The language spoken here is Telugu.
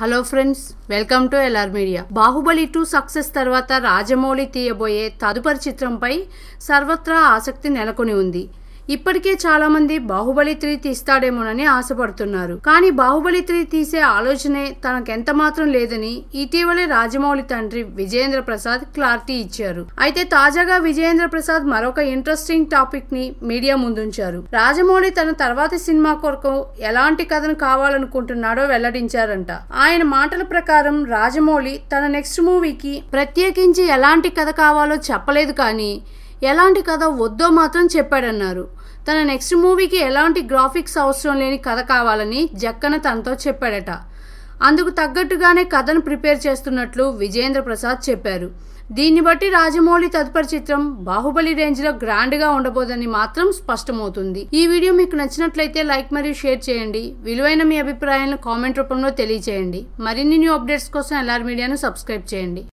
hello friends welcome to LR media Baahubali two success తర్వాత రాజమౌళి తీయబోయే తదుపరి చిత్రంపై సర్వత్రా ఆసక్తి నెలకొని ఉంది ఇప్పటికే చాలా మంది బాహుబలి త్రీ తీస్తాడేమోనని ఆశపడుతున్నారు కానీ బాహుబలి త్రీ తీసే ఆలోచనే తనకెంత మాత్రం లేదని ఇటీవలే రాజమౌళి తండ్రి విజయేంద్ర ప్రసాద్ క్లారిటీ ఇచ్చారు అయితే తాజాగా విజయేంద్ర ప్రసాద్ మరొక ఇంట్రెస్టింగ్ టాపిక్ ని మీడియా ముందుంచారు రాజమౌళి తన తర్వాతి సినిమా కొరకు ఎలాంటి కథను కావాలనుకుంటున్నాడో వెల్లడించారంట ఆయన మాటల ప్రకారం రాజమౌళి తన నెక్స్ట్ మూవీకి ప్రత్యేకించి ఎలాంటి కథ కావాలో చెప్పలేదు కానీ ఎలాంటి కథ వద్దో మాత్రం చెప్పాడన్నారు తన నెక్స్ట్ మూవీకి ఎలాంటి గ్రాఫిక్స్ అవసరం లేని కథ కావాలని జక్కన తనతో చెప్పాడట అందుకు తగ్గట్టుగానే కథను ప్రిపేర్ చేస్తున్నట్లు విజేంద్ర ప్రసాద్ చెప్పారు దీన్ని బట్టి రాజమౌళి తదుపరి చిత్రం బాహుబలి రేంజ్ లో గ్రాండ్ గా ఉండబోదని మాత్రం స్పష్టమవుతుంది ఈ వీడియో మీకు నచ్చినట్లయితే లైక్ మరియు షేర్ చేయండి విలువైన మీ అభిప్రాయాలను కామెంట్ రూపంలో తెలియచేయండి మరిన్ని న్యూ అప్డేట్స్ కోసం ఎల్ఆర్ మీడియాను సబ్స్క్రైబ్ చేయండి